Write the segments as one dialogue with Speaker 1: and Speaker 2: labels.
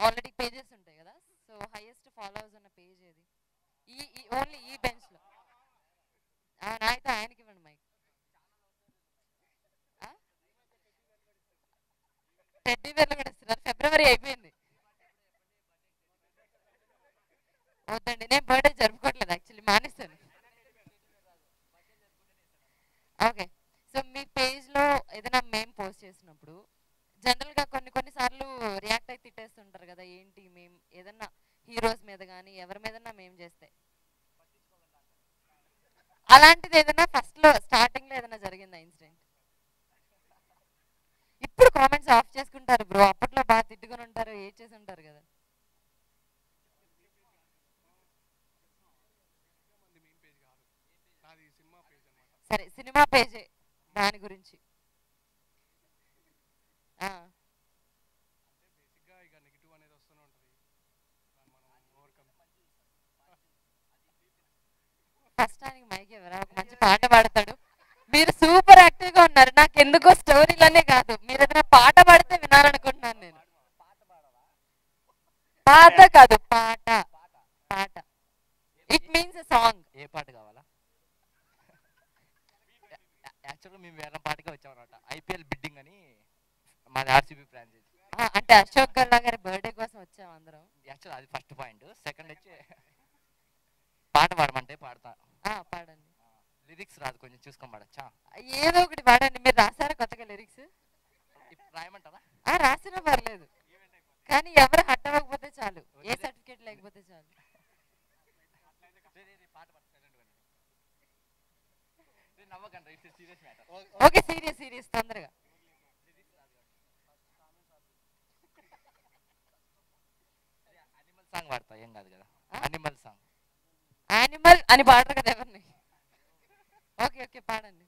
Speaker 1: Already pages ఉంటాయి కదా so highest followers ఉన్న పేజ్ ఏది ఈ ఓన్లీ ఈ బెంచ్ లో ఆ, నా అయితే ఆయనకి ఇవ్వండి మైక్ టెడ్డీ బేర్లు కూడా ఇస్తున్నారు ఫిబ్రవరి అయిపోయింది వద్దండి నేను బర్త్డే జరుపుకోవట్లేదు యాక్చువల్లీ మానేస్తాను ఓకే సో మీ పేజ్ లో ఏదైనా మేము పోస్ట్ చేసినప్పుడు జనరల్ గా కొన్ని కొన్ని సార్లు రియాక్ట్ అయి తిట్టేస్తుంటారు కదా ఏంటి మేము ఏదన్నా హీరోస్ మీద కానీ ఎవరి మీదన్నా మేము చేస్తే అలాంటిది ఏదైనా ఫస్ట్ లో స్టార్టింగ్ లో ఏదైనా జరిగిందా ఇన్సిడెంట్ ఇప్పుడు కామెంట్స్ ఆఫ్ చేసుకుంటారు బ్రో అప్పట్లో బాగా తిట్టుకుని ఉంటారు ఏ చేసి ఉంటారు కదా
Speaker 2: మంది మెయిన్ పేజ్ కాదు నాది సినిమా పేజ్ అన్నమాట
Speaker 1: సరే సినిమా పేజే దాని గురించి ఆ,
Speaker 2: అంటే బేసిక్గా ఇక నెగిటివ్ అనేది వస్తూనే ఉంటుంది దాన్ని మనం ఓవర్కమ్
Speaker 1: ఫస్ట్ ఆయనకి మైక్ ఎవరా ఒక మంచి పాట పాడతాడు మీరు సూపర్ యాక్టివ్ గా ఉన్నారు నాకు ఎందుకో స్టోరీలనే కాదు మీరు ఏదైనా పాట పాడితే వినాలనుకుంటున్నాను నేను పాట కాదు పాట పాట ఇట్ మీన్స్ ఎ సాంగ్
Speaker 3: ఏ పాట కావాలా యాక్చువల్గా మేము వేరే పాటకే వచ్చామన్నమాట ఐపీఎల్ బిడ్డింగ్ అని మాది ఆర్సీబీ ఫ్రాంచైజ్
Speaker 1: అంటే అశోక్ గల్లా గారి బర్త్డే కోసం వచ్చాం అందరం
Speaker 3: యాక్చువల్ అది ఫస్ట్ పాయింట్ సెకండ్ వచ్చి పాట పాడమంటే పాడతా
Speaker 1: ఆ, పాడండి
Speaker 3: లిరిక్స్ రాదు కొంచెం చూసుకొని పాడచ్చా
Speaker 1: ఏదో ఒకటి పాడండి మీరు రాసారా కొత్తగా లిరిక్స్
Speaker 3: ఇప్పుడు రాయమంటారా
Speaker 1: ఆ రాసినా పర్లేదు కానీ ఎవరు హట్ అవ్వకపోతే చాలు ఏ సర్టిఫికేట్ లేకపోతే చాలు
Speaker 3: రే, రే, రే, పాట పాడు silent గా ఉండు. రే, నవ్వకండి it's serious matter
Speaker 1: okay serious serious తొందరగా
Speaker 3: అనిమల్ సాంగ్ పాడతా ఏం కాదు కదా
Speaker 1: ఆ?
Speaker 3: అనిమల్ సాంగ్
Speaker 1: యానిమల్ అని పాడరు కదా ఎవరిని ఓకే ఓకే పాడండి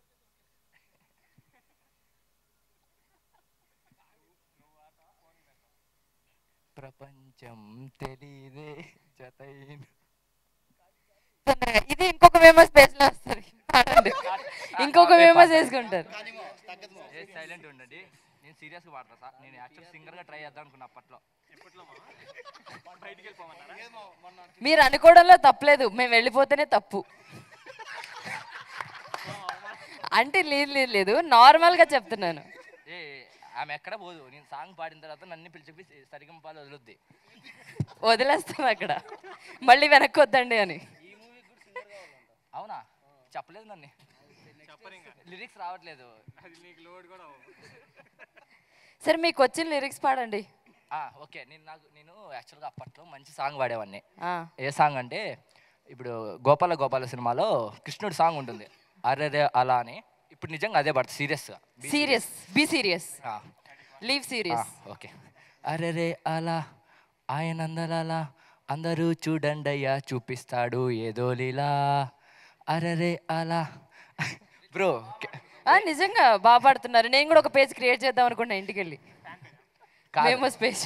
Speaker 3: ప్రపంచం తెలీదే జతైన
Speaker 1: తొందరగా ఇది ఇంకొక ఫేమస్ పేజ్ లో వస్తుంది పాడండి ఇంకొక ఫేమస్ వేసుకుంటారు
Speaker 3: ఏ సైలెంట్ ఉండండి నేను సీరియస్గా పాడతా సార్ నేను యాక్చువల్ సింగర్గా ట్రై చేద్దాం అనుకున్నా అప్పట్లో
Speaker 1: మీరు అనుకోవడంలో తప్పలేదు మేము వెళ్ళిపోతేనే తప్పు అంటే లేదు లేదు లేదు నార్మల్ గా చెప్తున్నాను
Speaker 3: ఏ ఆమె ఎక్కడ పోదు నేను సాంగ్ పాడిన తర్వాత నన్ను పిలిచి సరిగం పాలు వదులుద్ది
Speaker 1: వదిలేస్తాను అక్కడ మళ్ళీ వెనక్కి వద్దండి అని
Speaker 3: అవునా చెప్పలేదు నన్ను లిరిక్స్ రావట్లేదు
Speaker 2: అది నీకు లోడ్ కూడా అవ్వదు.
Speaker 1: సరే మీకు వచ్చిన లిరిక్స్ పాడండి
Speaker 3: ఆ, ఓకే నేను నాకు నేను యాక్చువల్గా అప్పట్లో మంచి సాంగ్ పాడేవాడిని
Speaker 1: ఆ,
Speaker 3: ఏ సాంగ్ అంటే ఇప్పుడు గోపాల గోపాల సినిమాలో కృష్ణుడు సాంగ్ ఉంటుంది అరే అలా అని ఇప్పుడు నిజంగా అదే పడుతుంది సీరియస్గా
Speaker 1: serious be serious leave serious
Speaker 3: okay అరెరే అలా ఆయన అందలాలా అందరూ చూడండి అయ్యా చూపిస్తాడు ఏదో లీలా అరెరే అలా బ్రో
Speaker 1: నిజంగా బాగా పాడుతున్నారు నేను కూడా ఒక పేజ్ క్రియేట్ చేద్దాం అనుకున్నా ఇంటికి వెళ్ళి ఫేమస్ పేజ్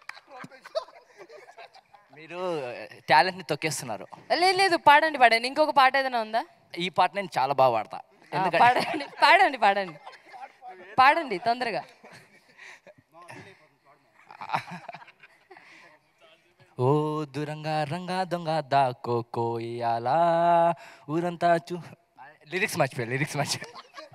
Speaker 3: మీరు టాలెంట్ని తొక్కేస్తున్నారు
Speaker 1: లేదు లేదు పాడండి పాడండి ఇంకొక పాట ఏదైనా ఉందా
Speaker 3: ఈ పాట నేను చాలా బాగా పాడతా
Speaker 1: ఆ,
Speaker 3: ఎందుకంటే
Speaker 1: పాడండి పాడండి పాడండి పాడండి తొందరగా
Speaker 3: ఓ దురంగా రంగా దొంగ దాకో కోయాలా ఊరంతా చూ లిరిక్స్ మర్చిపోయా లిరిక్స్ మర్చిపోయా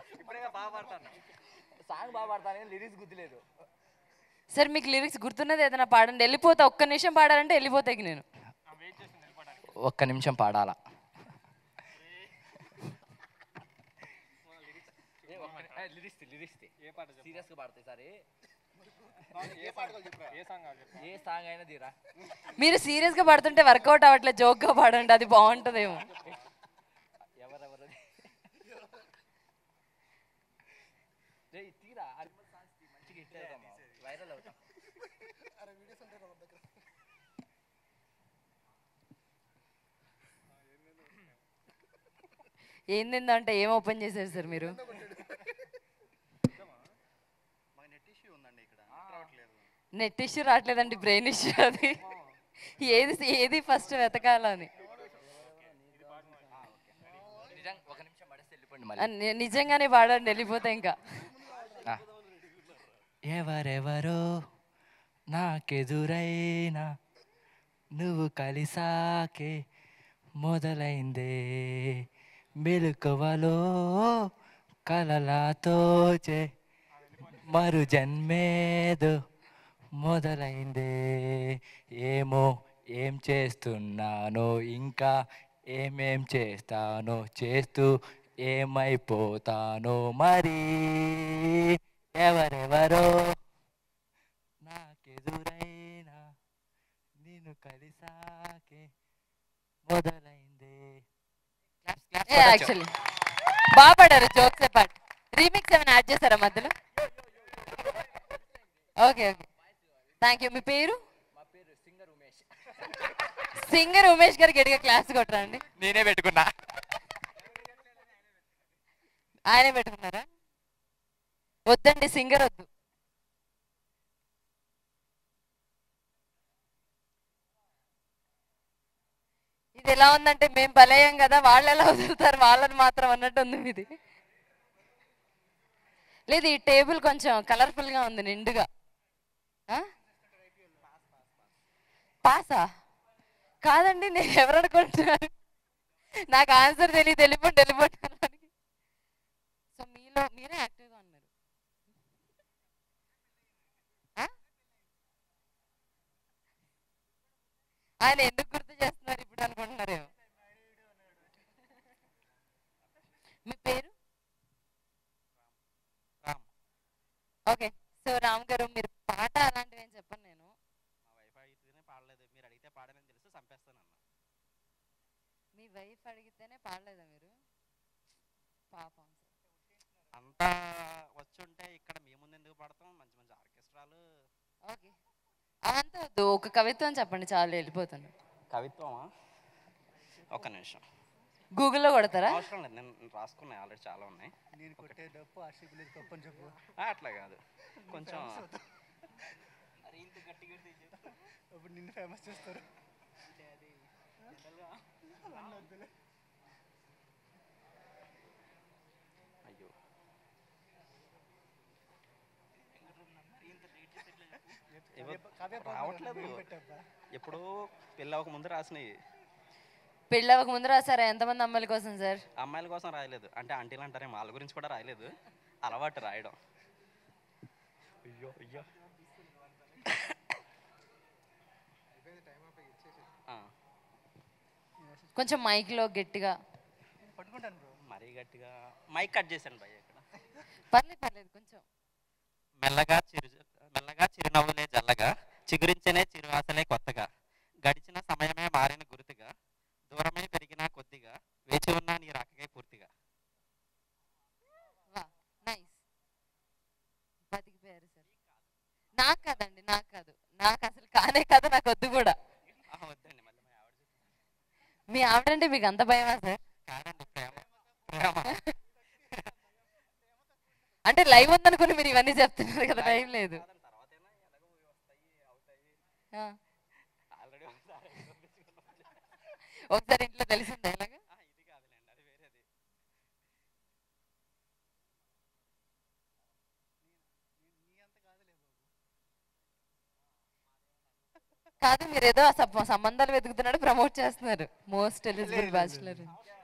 Speaker 3: సాంగ్ బాగా పాడతాను లిరిక్స్ గుర్తులేదు
Speaker 1: సరే మీకు లిరిక్స్ గుర్తున్నది ఏదైనా పాడండి వెళ్ళిపోతా ఒక్క నిమిషం పాడాలంటే వెళ్ళిపోతా ఇక నేను
Speaker 3: ఒక్క నిమిషం పాడాలా
Speaker 2: ఏ పాట చెప్పు
Speaker 3: సీరియస్గా పాడతాయి సరే
Speaker 2: ఏ పాట చెప్పు ఏ సాంగ్ కావాలి చెప్పు
Speaker 3: ఏ సాంగ్ అయినా తీరా
Speaker 1: మీరు సీరియస్ గా పాడుతుంటే వర్కౌట్ అవ్వట్లేదు జోక్ గా పాడండి అది బాగుంటుందేమో
Speaker 3: ఎవరెవరు రేయ్, తీరా అనిమల్ సాంగ్స్ తీ, మంచిగా హిట్ అవుతాం వైరల్ అవుతాం
Speaker 1: ఏందిందంటే ఏం ఓపెన్ చేశారు సార్ మీరు
Speaker 4: మాకు నెట్ ఇష్యూ ఉందండి ఇక్కడ రావట్లేదు
Speaker 1: నెట్ ఇష్యూ రావట్లేదండి బ్రెయిన్ ఇష్యూ అది ఏది ఏది ఫస్ట్ వెతకాలని
Speaker 3: నిజంగా ఒక నిమిషం పడేస్తే వెళ్ళిపోండి
Speaker 1: ఆ,
Speaker 3: మళ్ళీ
Speaker 1: ని- నిజంగానే పాడండి వెళ్ళిపోతా ఇంకా
Speaker 3: ఆ. ఎవరెవరో నాకెదురైనా నువ్వు కలిసాకే మొదలైందే మెలకువలో కలలాతోచే మరు జన్మేదో మొదలైందే ఏమో ఏం చేస్తున్నానో ఇంకా ఏమేం చేస్తానో చేస్తూ ఏమైపోతానో మరి ఎవరెవరో నాకెదురైనా నిన్ను కలిసాకే మొదలైందే
Speaker 1: క్లాప్స్ క్లాప్స్ యాక్చువల్లీ బాగా పాడారు జోక్స్ పాట్ రీమిక్స్ ఏమైనా యాడ్ చేశారా మధ్యలో ఓకే ఓకే థ్యాంక్ యూ మీ పేరు
Speaker 3: మా పేరు సింగర్ ఉమేష్
Speaker 1: సింగర్ ఉమేష్ గారికి గట్టిగా క్లాస్ కొట్టరండి
Speaker 3: నేనే పెట్టుకున్నా
Speaker 1: ఆయనే పెట్టుకున్నారా వద్దండి సింగర్ వద్దు ఇది ఎలా ఉందంటే మేము బలయం కదా వాళ్ళు ఎలా వదులుతారు వాళ్ళని మాత్రం అన్నట్టు ఉంది ఇది లేదు ఈ టేబుల్ కొంచెం కలర్ఫుల్ గా ఉంది నిండుగా ఆ? పాసా కాదండి నేను ఎవరు అనుకుంటున్నాను నాకు ఆన్సర్ తెలియదు వెళ్ళిపోండి వెళ్ళిపోండి అన్నానికి. సో మీలో మీరే యాక్టివ్గా ఉన్నారు ఆ? ఆయన ఎందుకు గుర్తు చేస్తున్నారు ఇప్పుడు అనుకుంటున్నారేమో మీ పేరు
Speaker 4: రామ్
Speaker 1: ఓకే సో రామ్ గారు మీరు పాట అలాంటివి ఏం చెప్పను నేను
Speaker 4: మా వైఫ్ అడిగితేనే పాడలేదు మీరు అడిగితే పాడనని తెలుసు చంపేస్తాను అన్న
Speaker 1: మీ వైఫ్ అడిగితేనే పాడలేదా మీరు పాపం
Speaker 4: అంతా వచ్చుంటే ఇక్కడ మేము ముందు ఎందుకు పాడతాం మంచి మంచి ఆర్కెస్ట్రాలు
Speaker 1: ఓకే అవంతా వద్దు ఒక కవిత్వం చెప్పండి చాలు వెళ్ళిపోతాను
Speaker 4: కవిత్వమా ఒక్క నిమిషం
Speaker 1: గూగుల్లో కొడతారా
Speaker 4: అవసరం లేదు నేను రాసుకున్నాయి ఆల్రెడీ చాలా ఉన్నాయి
Speaker 5: నేను కొట్టే డప్పు ఆర్షిప్ లేదు గొప్ప అని చెప్పు
Speaker 4: ఆ, అట్లా కాదు కొంచెం
Speaker 5: అప్పుడు నిన్ను ఫేమస్ చేస్తారు
Speaker 4: అయ్యో ఏవో రావట్లేదు ఎప్పుడో పెళ్ళి అవ్వక ముందు రాసినవి
Speaker 1: పెళ్ళవక ముందు రాసారా ఎంతమంది అమ్మాయిల కోసం సార్
Speaker 4: అమ్మాయిల కోసం రాయలేదు అంటే ఆంటీలు అంటారే వాళ్ళ గురించి కూడా రాయలేదు అలవాటు రాయడం అయ్యో అయ్యో ఆ,
Speaker 1: కొంచెం మైక్లో గట్టిగా
Speaker 5: పట్టుకుంటాను బ్రో
Speaker 4: మరీ గట్టిగా మైక్ కట్ చేశాను భయ్య ఇక్కడ
Speaker 1: పర్లేదు పర్లేదు కొంచెం
Speaker 4: మెల్లగా చిరు మెల్లగా చిరునవ్వులే జల్లగా చిగురించనే చిరువాసలే కొత్తగా గడిచిన సమయమే మారిన గుర్తుగా దూరమే పెరిగిన కొద్దిగా వేచి ఉన్న నీ రాకకై పూర్తిగా
Speaker 1: వా నైస్ బతికిపోయారు సార్ నాకు కాదండి నాకు కాదు నాకు అసలు కానే కాదు నాకు వద్దు కూడా
Speaker 4: ఆ, వద్దండి మళ్ళీ మా ఆవిడ చెప్తుంది.
Speaker 1: మీ ఆవిడంటే మీకు అంత భయమా సార్
Speaker 4: కాదండి ప్రేమ ప్రేమ
Speaker 1: అంటే లైవ్ ఉందనుకుని మీరు ఇవన్నీ చెప్తున్నారు కదా టైం లేదు
Speaker 4: కాదండి, తర్వాతైనా ఎలాగో వస్తాయి అవుతాయి
Speaker 1: ఆ,
Speaker 4: ఆల్రెడీ ఒకసారి
Speaker 1: ఒకసారి ఇంట్లో తెలిసిందా ఇలాగా
Speaker 4: ఆ, ఇది కాదులేండి అది వేరేది
Speaker 1: కాదు మీరు ఏదో ఆ సబ్- సంబంధాలు వెతుకుతున్నాడు ప్రమోట్ చేస్తున్నారు మోస్ట్ ఎలిజిబుల్ బ్యాచులర్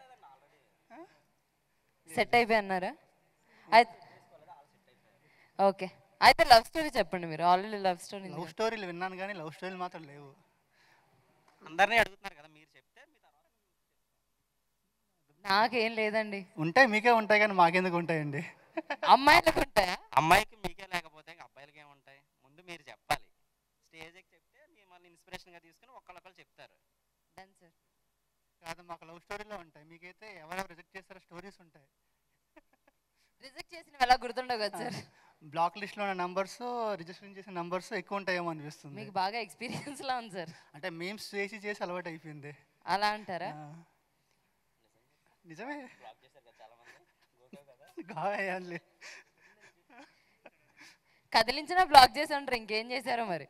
Speaker 1: సెట్ అయిపోయి అన్నారా అయితే ఓకే అయితే లవ్ స్టోరీ చెప్పండి మీరు ఆల్రెడీ లవ్ స్టోరీ
Speaker 5: లవ్ స్టోరీలు విన్నాను కానీ లవ్ స్టోరీలు మాత్రం లేవు
Speaker 4: అందరినీ అడుగుతున్నారు కదా మీరు చెప్తే మీ తర్వాత
Speaker 1: నాకేం లేదండి
Speaker 5: ఉంటాయి మీకే ఉంటాయి కానీ మాకెందుకు ఉంటాయండి
Speaker 1: అమ్మాయిలకు ఉంటాయా
Speaker 4: అమ్మాయికి మీకే లేకపోతే ఇంక అబ్బాయిలకి ఏముంటాయి ముందు మీరు చెప్పాలి స్టేజ్కి చెప్తే మిమ్మల్ని ఇన్స్పిరేషన్గా తీసుకుని ఒకళ్ళొకళ్ళు చెప్తారు
Speaker 1: డన్ సార్
Speaker 5: కాదు మాకు లవ్ స్టోరీలో ఉంటాయి మీకైతే ఎవరెవరు రిజెక్ట్ చేస్తారో స్టోరీస్ ఉంటాయి
Speaker 1: రిజెక్ట్ చేసిన ఎలా గుర్తుండవు కదా సార్
Speaker 5: బ్లాక్ లిస్ట్లో ఉన్న నంబర్స్ రిజిస్ట్రేషన్ చేసిన నంబర్స్ ఎక్కువ ఉంటాయేమో అనిపిస్తుంది
Speaker 1: మీకు బాగా ఎక్స్పీరియన్స్ లా ఉంది సార్
Speaker 5: అంటే మేమ్స్ చేసి చేసి అలవాటు అయిపోయింది
Speaker 1: అలా అంటారా
Speaker 5: ఆ. నిజమే
Speaker 4: బ్లాక్ చేశారు కదా చాలా మంది గోకావు కదా
Speaker 5: గాయాలి
Speaker 1: కదిలించినా బ్లాక్ చేసి ఉంటారు ఇంకేం చేశారో మరి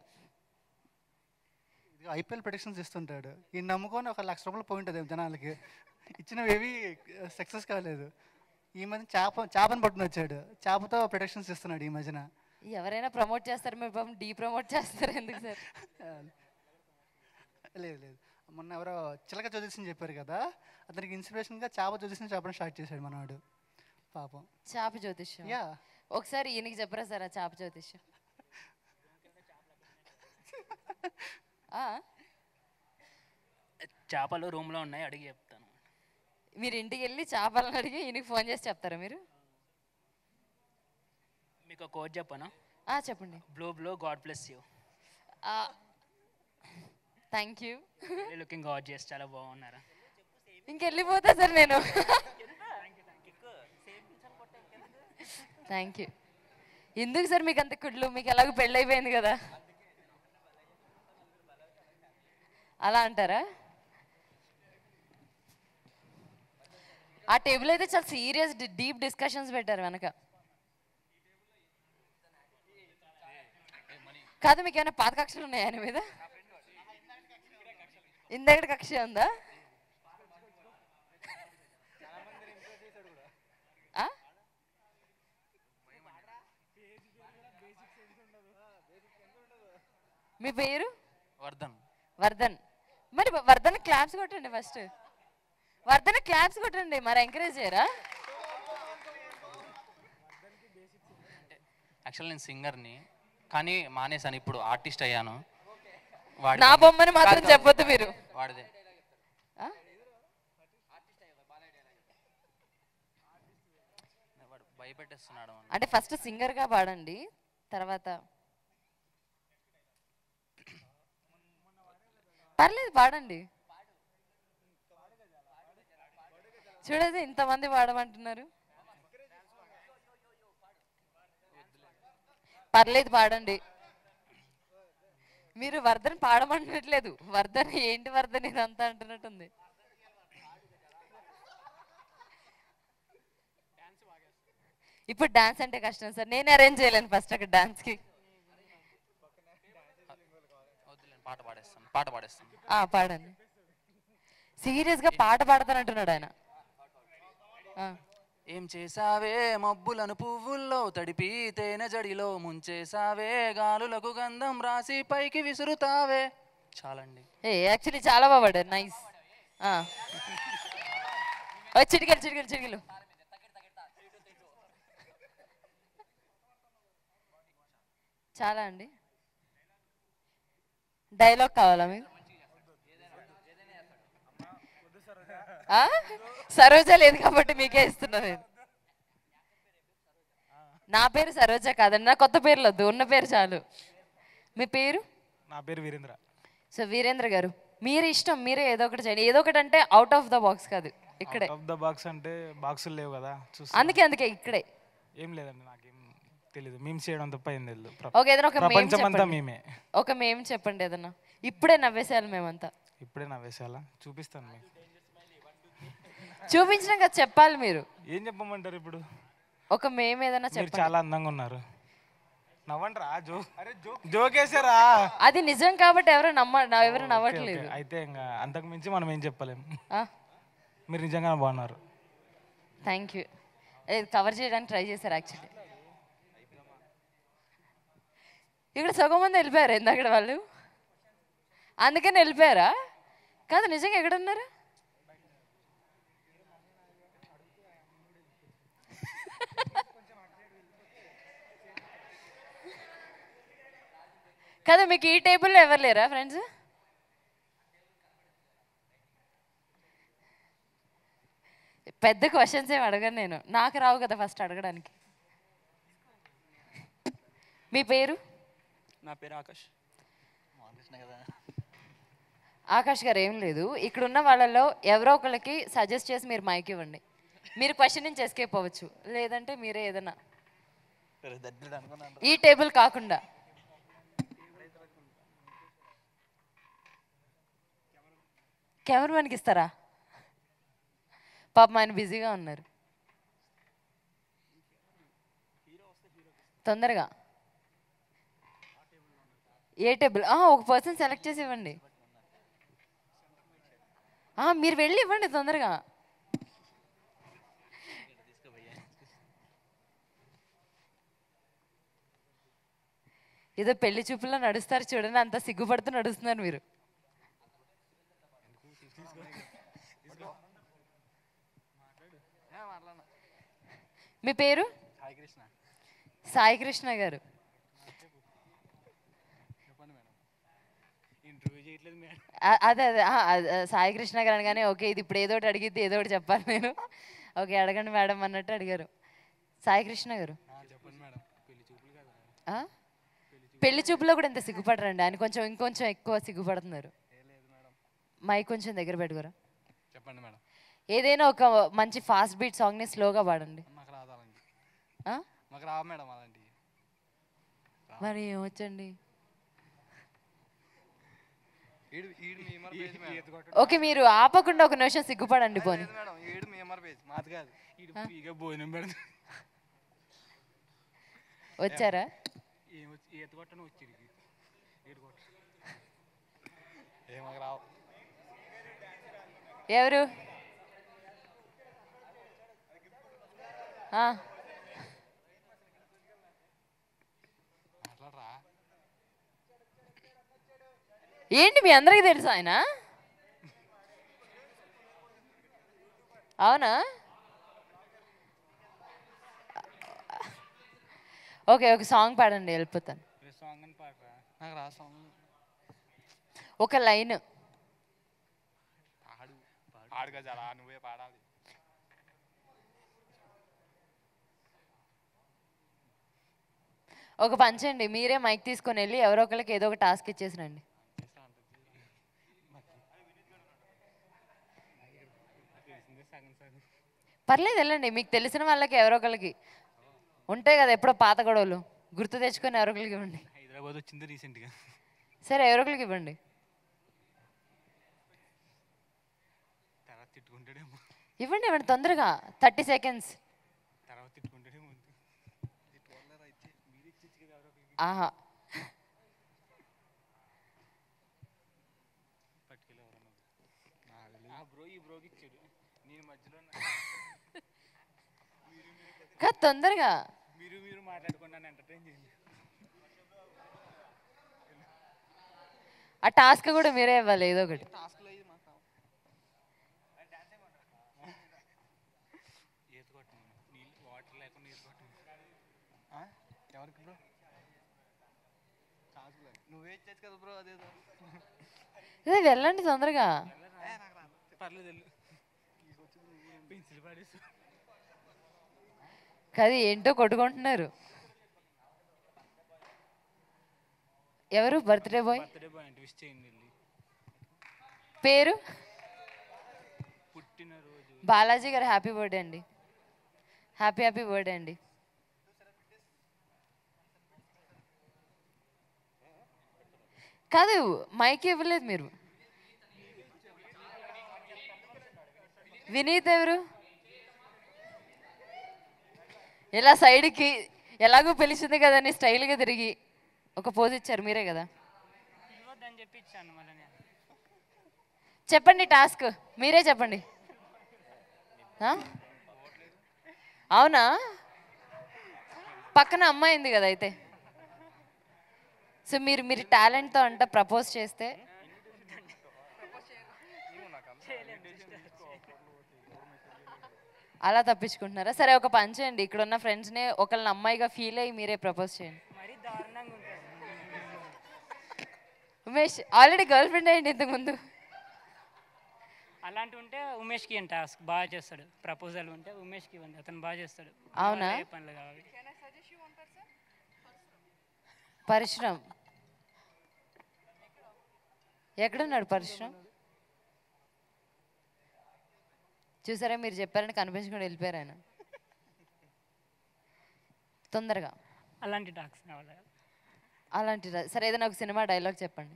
Speaker 5: ఇది ఐపీఎల్ ప్రొడిక్షన్స్ ఇస్తుంటాడు ఈ నమ్ముకొని ఒక లక్ష రూపాయలు పోయి ఉంటుంది జనాలకి ఇచ్చినవి ఏవి సక్సెస్ కాలేదు ఈ మధ్య చేప చేపను పట్టుకుని వచ్చాడు చేపతో ప్రొడక్షన్స్ ఇస్తున్నాడు ఈ మధ్యన
Speaker 1: ఎవరైనా ప్రమోట్ చేస్తారు మీరు పాపం డీ ప్రమోట్ చేస్తారు ఎందుకు సార్
Speaker 5: లేదు లేదు మొన్న ఎవరో చిలక జ్యోతిష్ని చెప్పారు కదా అతనికి ఇన్స్పిరేషన్గా చేప జ్యోతిష్ని చెప్పడం స్టార్ట్ చేశాడు మనవాడు పాపం
Speaker 1: చాప జ్యోతిష్యం
Speaker 5: యా
Speaker 1: ఒకసారి ఈయనకి చెప్పరా సార్ ఆ చాప జ్యోతిష్యం ఆ,
Speaker 6: చేపలు రూమ్లో ఉన్నాయి అడిగి చెప్తాను
Speaker 1: మీరు ఇంటికి వెళ్ళి చేపలను అడిగి ఈయనకి ఫోన్ చేసి చెప్తారా మీరు
Speaker 6: మీకు ఒక కోడ్ చెప్పనా
Speaker 1: ఆ, చెప్పండి
Speaker 6: blue blue god plus you
Speaker 1: thank you
Speaker 6: looking god చేసి చాలా బాగున్నారా
Speaker 1: ఇంకెళ్ళిపోతా సార్ నేను థ్యాంక్ యూ ఎందుకు సార్ మీకు అంత కుళ్ళు మీకు ఎలాగో పెళ్ళి అయిపోయింది కదా అలా అంటారా ఆ టేబుల్ అయితే చాలా సీరియస్ డీప్ డిస్కషన్స్ పెట్టారు వెనక కాదు మీకు ఏమైనా పాత కక్షలు ఉన్నాయా ఆయన మీద ఇందకటి కక్ష ఉందా ఆ? మీ పేరు
Speaker 3: వర్ధన్
Speaker 1: వర్ధన్ మరి వర్ధన్ క్లాప్స్ కొట్టండి ఫస్ట్ వర్ధన్ క్లాప్స్ కొట్టండి మరి ఎంకరేజ్ చేయరా
Speaker 3: యాక్చువల్ నేను సింగర్ని కానీ మానేశాను ఇప్పుడు ఆర్టిస్ట్ అయ్యాను వాడి
Speaker 1: నా బొమ్మని మాత్రం చెప్పొద్దు మీరు
Speaker 3: వాడిదే
Speaker 1: ఆ?
Speaker 3: వాడు భయపెట్టేస్తున్నాడు వాడిని.
Speaker 1: అంటే ఫస్ట్ సింగర్గా పాడండి తర్వాత పర్లేదు పాడండి చూడదు ఇంతమంది పాడమంటున్నారు పర్లేదు పాడండి మీరు వర్ధన్ పాడమంటున్నట్లేదు వర్ధన్ ఏంటి వర్ధన్ ఇదంతా అంటున్నట్టుంది ఇప్పుడు డాన్స్ అంటే కష్టం సార్ నేను అరేంజ్ చేయలేను ఫస్ట్ అక్కడ డాన్స్కి
Speaker 3: వద్దులేండి పాట పాడేస్తాను పాట పాడేస్తాను
Speaker 1: ఆ, పాడండి సీరియస్గా పాట పాడతానంటున్నాడు ఆయన ఆ,
Speaker 3: ఏం చేసావే మబ్బులను పువ్వుల్లో తడిపి తేనె జడిలో ముంచేసావే గాలులకు గంధం రాసి పైకి విసురుతావే చాలండి
Speaker 1: ఏ యాక్చువల్లీ చాలా బాగా పాడారు నైస్ చిటికెలు చిటికెలు చిటికెలు చాలా అండి డైలాగ్ కావాలా మీకు ఆ? సరోజ లేదు కాబట్టి మీకే ఇస్తున్నా నేను నా పేరు సరోజ కాదండి నా కొత్త పేర్లు వద్దు ఉన్న పేరు చాలు మీ పేరు
Speaker 2: నా పేరు వీరేంద్ర
Speaker 1: సో వీరేంద్ర గారు మీరు ఇష్టం మీరే ఏదో ఒకటి చేయండి ఏదో ఒకటి అంటే అవుట్ ఆఫ్ ద బాక్స్ కాదు ఇక్కడే
Speaker 2: ఆఫ్ ద బాక్స్ అంటే బాక్సులు లేవు కదా చూసి
Speaker 1: అందుకే అందుకే ఇక్కడే
Speaker 2: ఏం లేదండి నాకేం తెలీదు మేము చేయడం తప్ప ఏం తెలియదు ప్ర-
Speaker 1: ఓకే ఏదైనా ఒక మేం
Speaker 2: ప్రపంచం అంతా
Speaker 1: చెప్పండి
Speaker 2: మేమే
Speaker 1: ఒక మేము చెప్పండి ఏదన్నా ఇప్పుడే నవ్వేసేయాలి మేమంతా
Speaker 2: ఇప్పుడే నవ్వేసేయాలా చూపిస్తాను మీకు
Speaker 1: చూపించడం కదా చెప్పాలి మీరు
Speaker 2: ఏం చెప్పమంటారు ఇప్పుడు
Speaker 1: ఒక మేము ఏదైనా
Speaker 2: మీరు
Speaker 1: చెప్పండి
Speaker 2: చాలా అందంగా ఉన్నారు నవ్వండి రా జో అరే జో జోకేసారా
Speaker 1: అది నిజం కాబట్టి ఎవరు నమ్మ నా- ఎవరు నవ్వట్లేదు
Speaker 2: అయితే ఇంకా అంతకు మించి మనం ఏం చెప్పలేము
Speaker 1: ఆ,
Speaker 2: మీరు నిజంగా బాగున్నారు
Speaker 1: థ్యాంక్ యూ కవర్ చేయడానికి ట్రై చేశారు యాక్చువల్లీ ఇక్కడ సగం మంది వెళ్ళిపోయారు ఇందాక వాళ్ళు అందుకని వెళ్ళిపోయారా కాదు నిజంగా ఎక్కడున్నారు కదా మీకు ఈ టేబుల్లో ఎవరు లేరా ఫ్రెండ్స్ పెద్ద క్వశ్చన్స్ ఏమి అడగను నేను నాకు రావు కదా ఫస్ట్ అడగడానికి మీ పేరు
Speaker 6: నా పేరు ఆకాష్
Speaker 1: ఆకాష్ గారు ఏం లేదు ఇక్కడ ఉన్న వాళ్ళలో ఎవరో ఒకళ్ళకి సజెస్ట్ చేసి మీరు మైక్ ఇవ్వండి మీరు క్వశ్చన్ నుంచి ఎస్కేప్ అవ్వచ్చు లేదంటే మీరే ఏదైనా ఈ టేబుల్ కాకుండా కెమెరామెన్కి ఇస్తారా పాపం ఆయన బిజీగా ఉన్నారు తొందరగా ఏ టేబుల్ ఆ, ఒక పర్సన్ సెలెక్ట్ చేసి ఇవ్వండి ఆ, మీరు వెళ్ళి ఇవ్వండి తొందరగా ఏదో పెళ్లి చూపుల్లో నడుస్తారు చూడండి అంత సిగ్గుపడుతూ నడుస్తున్నారు మీరు మీ పేరు
Speaker 5: హాయ్ కృష్ణ
Speaker 1: సాయి కృష్ణ గారు
Speaker 5: చెప్పండి మేడం
Speaker 6: ఇంటర్వ్యూ చేయట్లేదు మేడం
Speaker 1: ఆ- అదే అదే ఆ, అదే, సాయి కృష్ణ గారు అనగానే ఓకే ఇది ఇప్పుడు ఏదో ఒకటి అడిగిద్ది ఏదో ఒకటి చెప్పాలి నేను ఓకే అడగండి మేడం అన్నట్టు అడిగారు సాయి కృష్ణ గారు
Speaker 5: చెప్పండి మేడం పెళ్లి చూపులు కదా
Speaker 1: ఆ? పెళ్లి చూపులో కూడా ఇంత సిగ్గుపడరండి ఆయన కొంచెం ఇంకొంచెం ఎక్కువ సిగ్గుపడుతున్నారు
Speaker 5: ఏ లేదు మేడం
Speaker 1: మైక్ కొంచెం దగ్గర పెట్టుకోరా
Speaker 5: చెప్పండి మేడం
Speaker 1: ఏదైనా ఒక మంచి ఫాస్ట్ బీట్ సాంగ్ని స్లోగా పాడండి
Speaker 5: మాకు రాదు అలాంటి
Speaker 1: ఆ?
Speaker 5: మాకు రావు మేడం అలాంటివి
Speaker 1: మరి ఏమొచ్చండి
Speaker 5: ఈడు ఈడు మేమర్ పేజ్ మేడం
Speaker 1: ఓకే మీరు ఆపకుండా ఒక నిమిషం సిగ్గుపడండి పోనీ
Speaker 5: లేదు మేడం ఈడు మేమర్ పేజ్ మాది కాదు
Speaker 6: ఇది ఫ్రీగా భోజనం పెడతాడు
Speaker 1: వచ్చారా
Speaker 6: ఏం వచ్చి ఈత కొట్టను వచ్చి ఈత కొట్ట
Speaker 5: ఏ మాకు రావు
Speaker 1: ఎవరు ఆ,
Speaker 5: మాట్లాడరా
Speaker 1: ఏంటి మీ అందరికీ తెలుసు ఆయన అవునా ఓకే ఒక సాంగ్ పాడండి వెళ్ళిపోతాను
Speaker 6: సాంగ్ అని పాడరా
Speaker 5: నాకు రా సాంగ్
Speaker 1: ఒక లైన్
Speaker 5: పాడు పాడుగా చాలా నువ్వే పాడాలి
Speaker 1: ఒక పంచండి మీరే మైక్ తీసుకొని వెళ్ళి ఎవరో ఒకరికి ఏదో ఒక టాస్క్ ఇచ్చేసినండి
Speaker 6: తెలిసిందే సగం సగం
Speaker 1: పర్లేదు వెళ్ళండి మీకు తెలిసిన వాళ్ళకి ఎవరో ఒకరికి ఉంటాయి కదా ఎప్పుడో పాత గొడవలు గుర్తు తెచ్చుకొని ఎవరో ఒకరికి ఇవ్వండి
Speaker 6: హైదరాబాద్ వచ్చింది రీసెంట్గా
Speaker 1: సరే ఎవరో ఒకరికి ఇవ్వండి
Speaker 6: తర్వాత తిట్టుకుంటాడేమో
Speaker 1: ఇవ్వండి ఇవ్వండి తొందరగా థర్టీ సెకండ్స్
Speaker 6: తర్వాత తిట్టుకుంటాడేమో
Speaker 1: ఆహా
Speaker 6: పట్టుకెళ్ళి ఎవరన్నా ఆ బ్రో ఈ బ్రోకి ఇచ్చాడు నేను మధ్యలో ఉన్నా.
Speaker 1: కాదు తొందరగా
Speaker 6: మీరు మీరు మాట్లాడుకుని నన్ను ఎంటర్టైన్ చేయండి
Speaker 1: ఆ టాస్క్ కూడా మీరే ఇవ్వాలి ఏదో ఒకటి
Speaker 5: టాస్క్లో అయ్యి మాకు రావు.
Speaker 6: ఈత కొట్టను నీళ్ళు వాటర్ లేకుండా ఈత కొట్టను
Speaker 5: ఆ? ఎవరికి బ్రో టాస్క్లో నువ్వే ఇచ్చేది కదా బ్రో అదేదో
Speaker 1: అదే వెళ్ళండి తొందరగా
Speaker 5: ఏ, నాకు రాదు
Speaker 6: పర్లేదు వెళ్ళు పెన్సిల్ పాడేసు
Speaker 1: కాదు ఏంటో కొట్టుకుంటున్నారు ఎవరు బర్త్డే బాయ్
Speaker 6: బర్త్డే బాయ్ అంటే విష్ చేయండి వెళ్ళి
Speaker 1: పేరు
Speaker 6: పుట్టినరోజు
Speaker 1: బాలాజీ గారు హ్యాపీ బర్త్డే అండి హ్యాపీ హ్యాపీ బర్త్డే అండి కాదు మైక్ ఇవ్వలేదు మీరు వినీత్ ఎవరు ఇలా సైడ్కి ఎలాగో పిలిచింది కదని స్టైల్గా తిరిగి ఒక పోజ్ ఇచ్చారు మీరే కదా
Speaker 6: ఇవ్వద్దని చెప్పి ఇచ్చాను మళ్ళీ నేను
Speaker 1: చెప్పండి టాస్క్ మీరే చెప్పండి ఆ? అవునా పక్కన అమ్మాయి ఉంది కదా అయితే సో మీరు మీరు టాలెంట్తో అంట ప్రపోజ్ చేస్తే అలా తప్పించుకుంటున్నారా సరే ఒక పని చేయండి ఇక్కడ ఉన్న ఫ్రెండ్స్ని ఒకళ్ళని అమ్మాయిగా ఫీల్ అయ్యి మీరే ప్రపోజ్ చేయండి
Speaker 6: మరీ దారుణంగా ఉంటుంది
Speaker 1: ఉమేష్ ఆల్రెడీ గర్ల్ ఫ్రెండ్ అయ్యండి ఇంతకుముందు
Speaker 6: అలాంటి ఉంటే ఉమేష్కి ఇవ్వండి టాస్క్ బాగా చేస్తాడు ప్రపోజల్ ఉంటే ఉమేష్కి ఇవ్వండి అతను బాగా చేస్తాడు
Speaker 1: అవునా?
Speaker 6: ఏ పనులు కావాలి
Speaker 1: పరిశ్రమ్ ఎక్కడున్నాడు పరిశ్రమ్ చూసారా మీరు చెప్పారని కనిపించకుండా వెళ్ళిపోయారు ఆయన తొందరగా
Speaker 6: అలాంటి టాక్స్ కావాలి
Speaker 1: అలాంటి ర- సరే ఏదైనా ఒక సినిమా డైలాగ్ చెప్పండి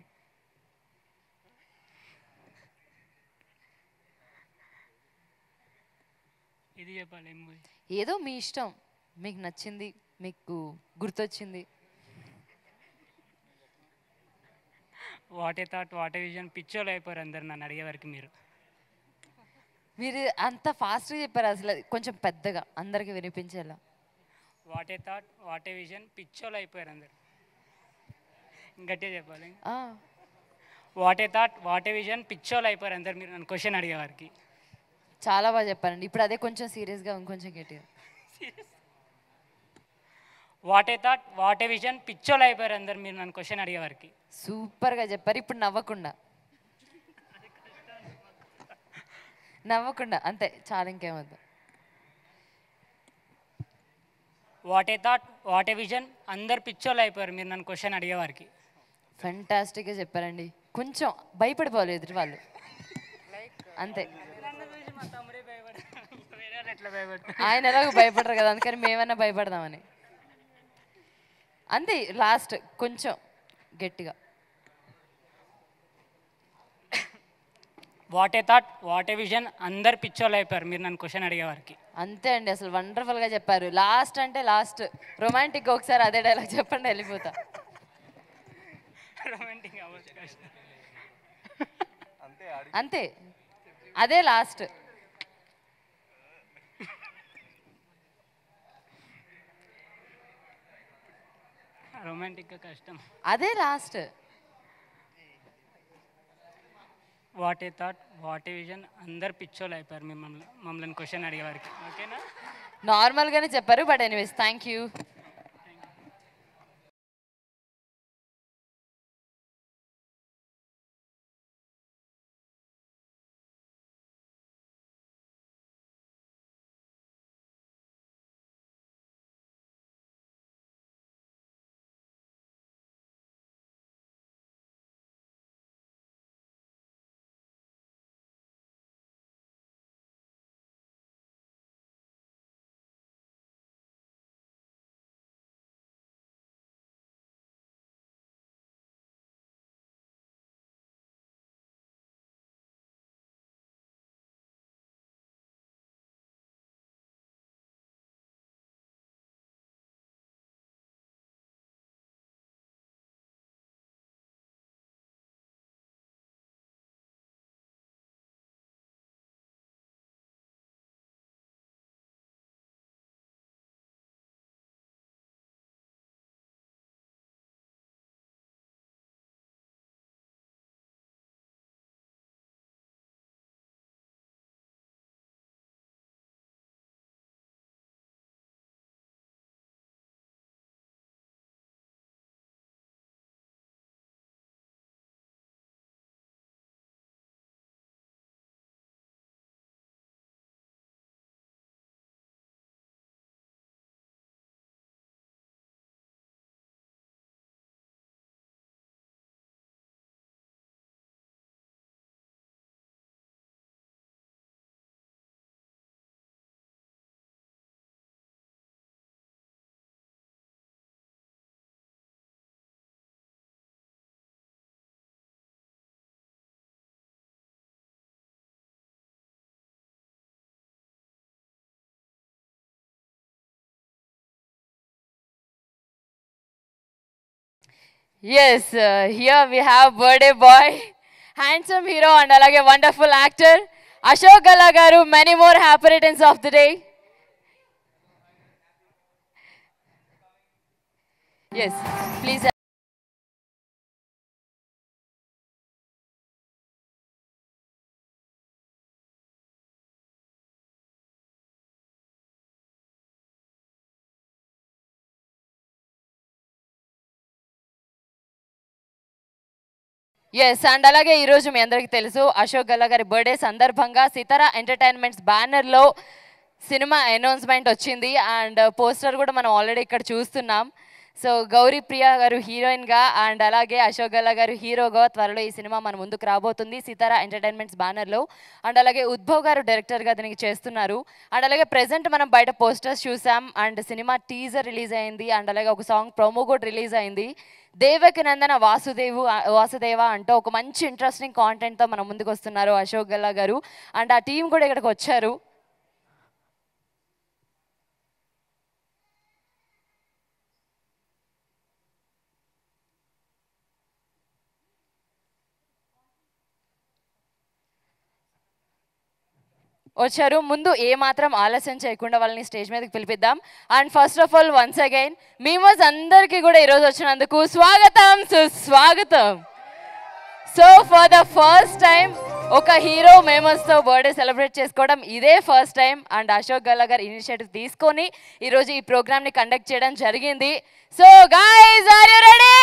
Speaker 6: ఇది చెప్పాలి ఏం మూవీ
Speaker 1: ఏదో మీ ఇష్టం మీకు నచ్చింది మీకు గుర్తొచ్చింది
Speaker 6: what a thought what a vision పిచ్చోలు అయిపోయారు అందరు నన్ను అడిగే వరకు మీరు
Speaker 1: మీరు అంత ఫాస్ట్గా చెప్పారు అసలు కొంచెం పెద్దగా అందరికి వినిపించేలా
Speaker 6: what a thought what a vision పిచ్చోలు అయిపోయారు అందరు గట్టిగా చెప్పాలి
Speaker 1: ఆ,
Speaker 6: what a thought what a vision పిచ్చోళ్ళు అయిపోయారు అందరు మీరు నన్ను క్వశ్చన్ అడిగేవారికి
Speaker 1: చాలా బాగా చెప్పారండి ఇప్పుడు అదే కొంచెం సీరియస్గా ఇంకొంచెం గట్టిగా
Speaker 6: what a thought what a vision పిచ్చోళ్ళు అయిపోయారు అందరు మీరు నన్ను క్వశ్చన్ అడిగేవారికి
Speaker 1: సూపర్గా చెప్పారు ఇప్పుడు నవ్వకుండా నవ్వకుండా అంతే చాలా ఇంకేమద్దు
Speaker 6: what a thought what a vision అందరు పిచ్చోళ్ళు అయిపోయారు మీరు నన్ను క్వశ్చన్ అడిగేవారికి
Speaker 1: ఫెంటాస్టిక్గా చెప్పారండి కొంచెం భయపడిపోవాలి ఎదుటి వాళ్ళు అంతే
Speaker 6: వేరే వాళ్ళు ఎట్లా భయపడతారు
Speaker 1: ఆయన ఎలాగో భయపడరు కదా అందుకని మేమన్నా భయపడదామని అంతే లాస్ట్ కొంచెం గట్టిగా
Speaker 6: what a thought what a vision అందరు పిచ్చోళ్ళు అయిపోయారు మీరు నన్ను క్వశ్చన్ అడిగేవారికి
Speaker 1: అంతే అండి అసలు వండర్ఫుల్గా చెప్పారు లాస్ట్ అంటే లాస్ట్ రొమాంటిక్ ఒకసారి అదే డైలాగ్ చెప్పండి వెళ్ళిపోతా
Speaker 6: రొమాంటిక్ అవ్వచ్చు కష్టం
Speaker 1: అంతే అదే లాస్ట్
Speaker 6: రొమాంటిక్గా కష్టం
Speaker 1: అదే last
Speaker 6: what a thought what a vision అందరు పిచ్చోళ్ళు అయిపోయారు మిమ్మల్ని మమ్మల్ని క్వశ్చన్ అడిగేవారికి ఓకేనా
Speaker 1: నార్మల్గానే చెప్పారు but anyways thank you yes here we have birthday boy handsome hero and అలాగే wonderful actor Ashok Galla garu many more happy returns of the day yes please yes and అలాగే ఈరోజు మీ అందరికీ తెలుసు అశోక్ గల్లా గారి బర్త్డే సందర్భంగా సితారా ఎంటర్టైన్మెంట్స్ బ్యానర్లో సినిమా అనౌన్స్మెంట్ వచ్చింది అండ్ పోస్టర్ కూడా మనం ఆల్రెడీ ఇక్కడ చూస్తున్నాం సో గౌరీ ప్రియ గారు హీరోయిన్గా అండ్ అలాగే అశోక్ గల్లా గారు హీరోగా త్వరలో ఈ సినిమా మన ముందుకు రాబోతుంది సితారా ఎంటర్టైన్మెంట్స్ బ్యానర్లో అండ్ అలాగే ఉద్భవ్ గారు డైరెక్టర్గా దీనికి చేస్తున్నారు అండ్ అలాగే ప్రెసెంట్ మనం బయట పోస్టర్స్ చూసాం అండ్ సినిమా టీజర్ రిలీజ్ అయింది అండ్ అలాగే ఒక సాంగ్ ప్రోమో కూడా రిలీజ్ అయింది దేవకి నందన వాసుదేవు వాసుదేవ అంటూ ఒక మంచి ఇంట్రెస్టింగ్ కాంటెంట్తో మన ముందుకు వస్తున్నారు అశోక్ గల్లా గారు అండ్ ఆ టీం కూడా ఇక్కడికి వచ్చారు వచ్చారు ముందు ఏ మాత్రం ఆలస్యం చేయకుండా వాళ్ళని స్టేజ్ మీదకి పిలిపిద్దాం and first of all once again memers అందరికీ కూడా ఈరోజు వచ్చినందుకు స్వాగతం సుస్వాగతం so for the first time ఒక హీరో మేమస్తో బర్త్డే సెలబ్రేట్ చేసుకోవడం ఇదే first time and Ashok Galla garu initiative తీసుకొని ఈరోజు ఈ ప్రోగ్రామ్ని కండక్ట్ చేయడం జరిగింది so guys are you ready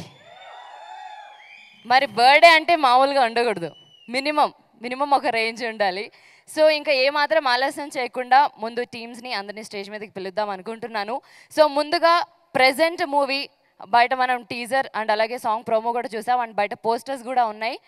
Speaker 1: మరి బర్త్డే అంటే మామూలుగా ఉండకూడదు మినిమం మినిమం ఒక రేంజ్ ఉండాలి సో ఇంకా ఏమాత్రం ఆలస్యం చేయకుండా ముందు టీమ్స్ని అందరినీ స్టేజ్ మీదకి పిలుద్దాం అనుకుంటున్నాను సో ముందుగా ప్రెజెంట్ మూవీ బయట మనం టీజర్ అండ్ అలాగే సాంగ్ ప్రోమో కూడా చూసాం అండ్ బయట పోస్టర్స్ కూడా ఉన్నాయి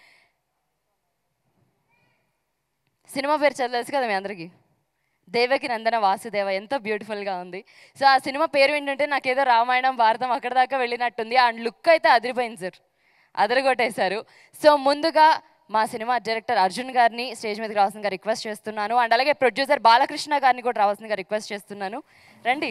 Speaker 1: సినిమా పేరు చదివేసి కదా మీ అందరికీ దేవకి నందన వాసుదేవ ఎంతో బ్యూటిఫుల్గా ఉంది సో ఆ సినిమా పేరు ఏంటంటే నాకేదో రామాయణం భారతం అక్కడ దాకా వెళ్ళినట్టుంది అండ్ లుక్ అయితే అదిరిపోయింది సార్ అదరగొట్టేశారు సో ముందుగా మా సినిమా డైరెక్టర్ అర్జున్ గారిని స్టేజ్ మీదకి రావాల్సిందిగా రిక్వెస్ట్ చేస్తున్నాను అండ్ అలాగే ప్రొడ్యూసర్ బాలకృష్ణ గారిని కూడా రావాల్సిందిగా రిక్వెస్ట్ చేస్తున్నాను రండి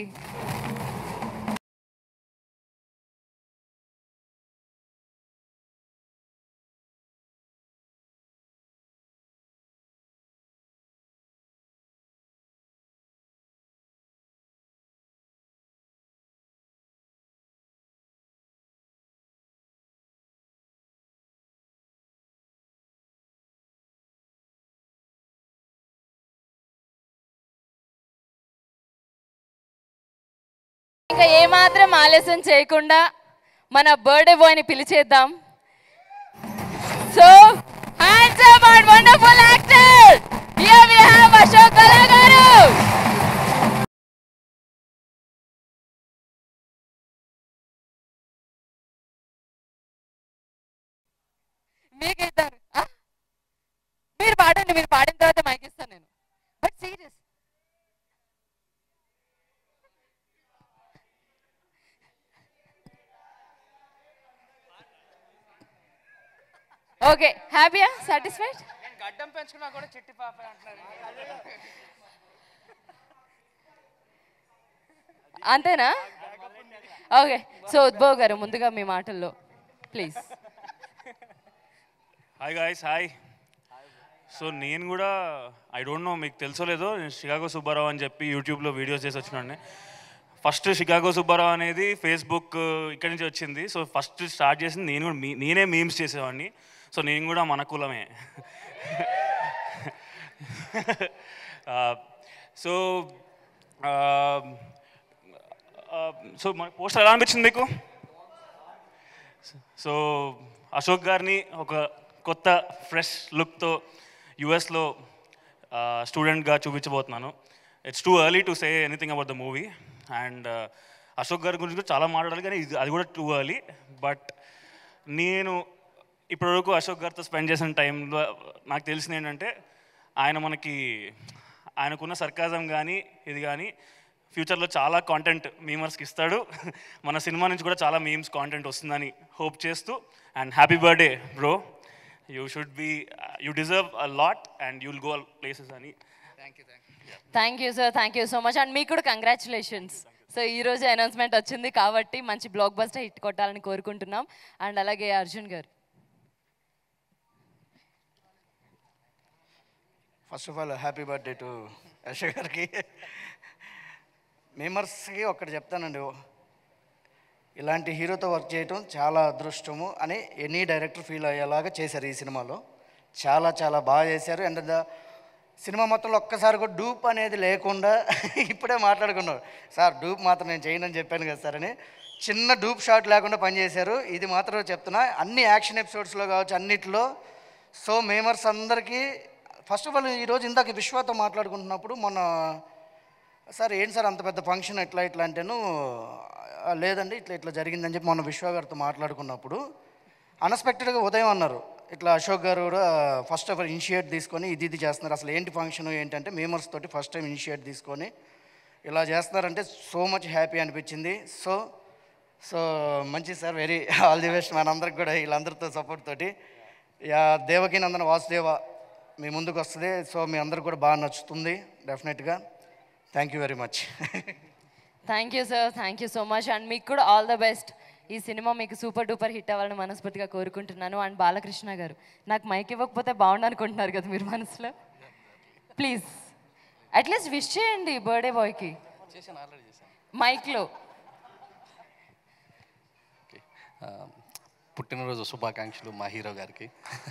Speaker 1: ఇంకా ఏమాత్రం ఆలస్యం చేయకుండా మన బర్త్డే బాయ్ని పిలిచేద్దాం so handsome and wonderful actor here we have Ashok Galla garu మీకు ఇద్దారు ఆ? మీరు పాడండి మీరు పాడిన తర్వాత మైక్ ఇస్తాను నేను బట్ సీరియస్ ఓకే హ్యాపీయా సాటిస్ఫైడ్
Speaker 5: గడ్డం పెంచుకున్నా కూడా చిట్టి పాప అంటున్నారు
Speaker 1: అంతేనా ఓకే సో ఉద్భవ్ గారు ముందుగా మీ మాటల్లో please
Speaker 7: hi guys hi so నేను కూడా ఐ డోంట్ నో మీకు తెలుసో లేదో నేను షికాగో సుబ్బారావు అని చెప్పి యూట్యూబ్లో వీడియోస్ చేసి వచ్చినాను ఫస్ట్ షికాగో సుబ్బారావు అనేది ఫేస్బుక్ ఇక్కడి నుంచి వచ్చింది సో ఫస్ట్ స్టార్ట్ చేసింది నేను కూడా మీ నేనే మీమ్స్ చేసేవాడిని సో నేను కూడా మన కులమే సో సో మన పోస్టర్ ఎలా అనిపించింది మీకు సో అశోక్ గారిని ఒక కొత్త ఫ్రెష్ లుక్తో యుఎస్లో స్టూడెంట్గా చూపించబోతున్నాను it's too early to say anything about the movie and Ashok గారి గురించి కూడా చాలా మాట్లాడాలి కానీ ఇది అది కూడా టూ ఎర్లీ బట్ నేను ఇప్పటివరకు అశోక్ గారితో స్పెండ్ చేసిన టైంలో నాకు తెలిసింది ఏంటంటే ఆయన మనకి ఆయనకున్న సర్కాజం కానీ ఇది కానీ ఫ్యూచర్లో చాలా కాంటెంట్ మీమర్స్కి ఇస్తాడు మన సినిమా నుంచి కూడా చాలా మీమ్స్ కాంటెంట్ వస్తుందని హోప్ చేస్తూ and happy birthday bro you should be you deserve a lot and you'll go places అని
Speaker 5: thank you thank you
Speaker 1: thank you sir thank you so much and మీకు కూడా congratulations so ఈ రోజు announcement వచ్చింది కాబట్టి మంచి block buster hit కొట్టాలని కోరుకుంటున్నాం అండ్ అలాగే Arjun garu
Speaker 5: first of all happy birthday to Ashok గారికి మేమర్స్కి ఒక్కటి చెప్తానండి ఇలాంటి హీరోతో వర్క్ చేయటం చాలా అదృష్టము అని ఎనీ డైరెక్టర్ ఫీల్ అయ్యేలాగా చేశారు ఈ సినిమాలో చాలా చాలా బాగా చేశారు అండ్ ద సినిమా మొత్తంలో ఒక్కసారి కూడా డూప్ అనేది లేకుండా ఇప్పుడే మాట్లాడుకున్నారు సార్ డూప్ మాత్రం నేను చేయనని చెప్పాను కదా సార్ అని చిన్న డూప్ షాట్ లేకుండా పనిచేశారు ఇది మాత్రం చెప్తున్నా అన్ని యాక్షన్ ఎపిసోడ్స్లో కావచ్చు అన్నిట్లో సో మేమర్స్ అందరికీ ఫస్ట్ ఆఫ్ ఆల్ ఈరోజు ఇందాక విశ్వతో మాట్లాడుకుంటున్నప్పుడు మొన్న సార్ ఏంటి సార్ అంత పెద్ద ఫంక్షన్ ఎట్లా ఇట్లా అంటేను "ఆ, లేదండి ఇట్లా ఇట్లా జరిగిందని చెప్పి మొన్న విశ్వ గారితో మాట్లాడుకున్నప్పుడు అన్ఎక్స్పెక్టెడ్గా ఉదయం అన్నారు ఇట్లా అశోక్ గారు కూడా ఫస్ట్ ఆఫ్ ఆల్ ఇనిషియేట్ తీసుకొని ఇది ఇది చేస్తున్నారు అసలు ఏంటి ఫంక్షన్ ఏంటంటే మేమర్స్ తోటి ఫస్ట్ టైం ఇనిషియేట్ తీసుకొని ఇలా చేస్తున్నారంటే సో మచ్ హ్యాపీ అనిపించింది సో సో మంచి sir very all the best మనందరికి కూడా వీళ్ళందరితో సపోర్ట్ తోటి యా దేవకి నందన వాసుదేవ మీ ముందుకు వస్తుంది సో మీ అందరికి కూడా బాగా నచ్చుతుంది డెఫినెట్గా thank you very much
Speaker 1: thank you sir thank you so much and మీకు కూడా ఆల్ ద బెస్ట్ ఈ సినిమా మీకు సూపర్ డూపర్ హిట్ అవ్వాలని మనస్ఫూర్తిగా కోరుకుంటున్నాను అండ్ బాలకృష్ణ గారు నాకు మైక్ ఇవ్వకపోతే బాగుండు అనుకుంటున్నారు కదా మీరు మనసులో ప్లీజ్ అట్లీస్ట్ విష్ చేయండి బర్త్డే బాయ్కి
Speaker 8: చేశాను ఆల్రెడీ చేశాను
Speaker 1: మైక్లో
Speaker 8: ఓకే ఆ, పుట్టినరోజు శుభాకాంక్షలు మా హీరో గారికి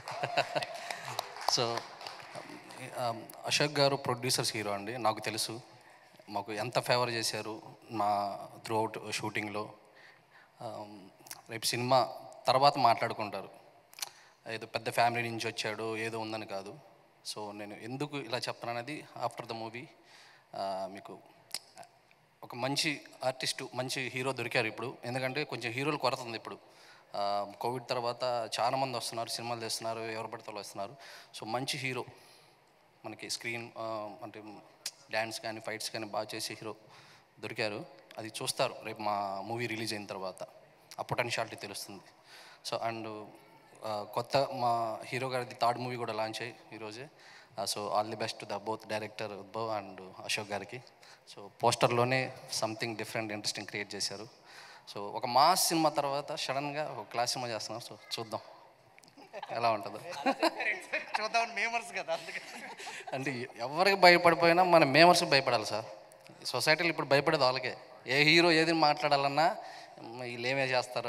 Speaker 8: సో ఆ, అశోక్ గారు ప్రొడ్యూసర్స్ హీరో అండి నాకు తెలుసు మాకు ఎంత ఫేవర్ చేశారు మా త్రూ అవుట్ షూటింగ్లో ఆ, రేపు సినిమా తర్వాత మాట్లాడుకుంటారు ఏదో పెద్ద ఫ్యామిలీ నుంచి వచ్చాడు ఏదో ఉందని కాదు సో నేను ఎందుకు ఇలా చెప్తాననేది ఆఫ్టర్ ద మూవీ మీకు ఒక మంచి ఆర్టిస్టు మంచి హీరో దొరికారు ఇప్పుడు ఎందుకంటే కొంచెం హీరోలు కొరత ఉంది ఇప్పుడు ఆ, కోవిడ్ తర్వాత చాలా మంది వస్తున్నారు సినిమాలు చేస్తున్నారు ఎవరు పడితే వాళ్ళు వస్తున్నారు సో మంచి హీరో మనకి స్క్రీన్ ఆ, అంటే డ్యాన్స్ కానీ ఫైట్స్ కానీ బాగా చేసే హీరో దొరికారు అది చూస్తారు రేపు మా మూవీ రిలీజ్ అయిన తర్వాత ఆ పొటెన్షియాలిటీ తెలుస్తుంది సో అండ్ కొత్త మా హీరో గారిది థర్డ్ మూవీ కూడా లాంచ్ అయ్యి ఈరోజే so all the best the both director Udbhav and Ashok గారికి సో పోస్టర్లోనే సంథింగ్ డిఫరెంట్ ఇంట్రెస్టింగ్ క్రియేట్ చేశారు సో ఒక మాస్ సినిమా తర్వాత సడన్గా ఒక క్లాస్ సినిమా చేస్తున్నాం సో చూద్దాం ఎలా ఉంటుందో
Speaker 5: చూద్దామని మేమర్స్ కదా అందుకే
Speaker 8: అంటే ఎవరికి భయపడిపోయినా మన మేమర్స్ భయపడాలి సార్ సొసైటీలో ఇప్పుడు భయపడేది వాళ్ళకే ఏ హీరో ఏది మాట్లాడాలన్నా "అమ్మ, వీళ్ళు ఏమే చేస్తారో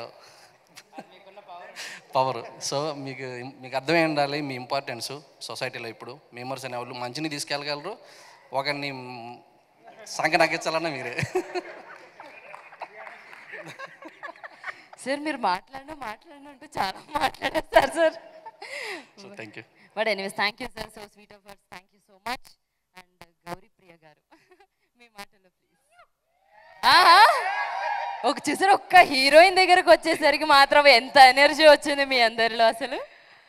Speaker 8: పవర్ సో మీకు మీకు అర్థమై ఉండాలి మీ ఇంపార్టెన్స్ సొసైటీలో ఇప్పుడు మేమర్స్ అనే వాళ్ళు మంచిని తీసుకెళ్ళగలరు ఒకరిని సంఖ నగ్గించాలన్నా మీరే
Speaker 1: సార్ మీరు మాట్లాడినా మాట్లాడినా అంటూ చాలా మాట్లాడేస్తారు sir
Speaker 8: so thank you
Speaker 1: but anyways thank you sir so sweet of words thank you so much and Gauri Priya garu మీ మాటలో ప్లీజ్ ఒక చూసారు ఒక్క హీరోయిన్ దగ్గరకు వచ్చేసరికి మాత్రం ఎంత ఎనర్జీ వచ్చింది మీ అందరిలో అసలు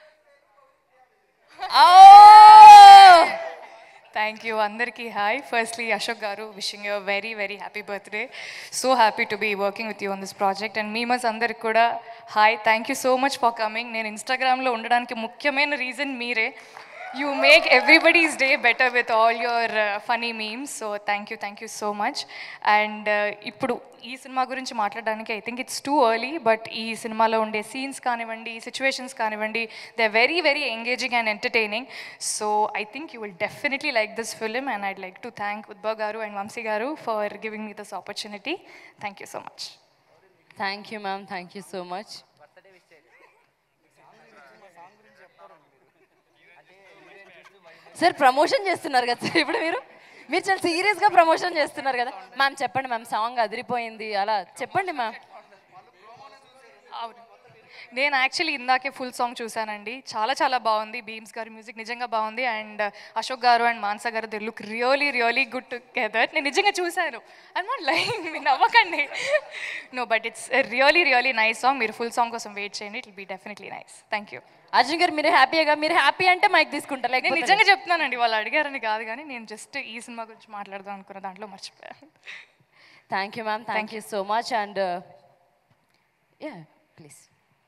Speaker 9: థ్యాంక్ యూ అందరికీ hi firstly Ashok garu wishing you very very happy birthday so happy to be working with you on this project and memers అందరికి కూడా hi thank you so much for coming నేను ఇన్స్టాగ్రామ్లో ఉండడానికి ముఖ్యమైన రీజన్ మీరే you make everybody's day better with all your funny memes so thank you thank you so much and ఇప్పుడు ఈ సినిమా గురించి మాట్లాడడానికి I think it's too early but ఈ సినిమాలో ఉండే సీన్స్ కానివ్వండి సిచ్యువేషన్స్ కానివ్వండి they are very very engaging and entertaining so I think you will definitely like this film and I'd like to thank Udbhav garu and Vamsi garu for giving me this opportunity thank you so much
Speaker 1: thank you ma'am thank you so much sir promotion చేస్తున్నారు కదా sir ఇప్పుడు మీరు మీరు చాలా సీరియస్గా promotion చేస్తున్నారు కదా ma'am చెప్పండి మ్యామ్ సాంగ్ అదిరిపోయింది అలా చెప్పండి మ్యామ్
Speaker 9: అవును నేను యాక్చువల్లీ ఇందాకే ఫుల్ సాంగ్ చూశానండి చాలా చాలా బాగుంది బీమ్స్ గారి మ్యూజిక్ నిజంగా బాగుంది అండ్ అశోక్ గారు and Mansa garu they look really really good together నేను నిజంగా చూశాను ఐ నాట్ లైన్ మీరు నవ్వకండి no but it's really really nice song మీరు ఫుల్ సాంగ్ కోసం వెయిట్ చేయండి it will be definitely nice thank you
Speaker 1: Arjun garu మీరు హ్యాపీగా మీరు హ్యాపీ అంటే మైక్ తీసుకుంటారు
Speaker 9: నేను
Speaker 1: లేకపోతే
Speaker 9: నిజంగా చెప్తున్నానండి వాళ్ళు అడిగారని కాదు కానీ నేను జస్ట్ ఈ సినిమా గురించి మాట్లాడదాం అనుకున్న దాంట్లో మర్చిపోయాను
Speaker 1: thank you ma'am thank you so much and yeah please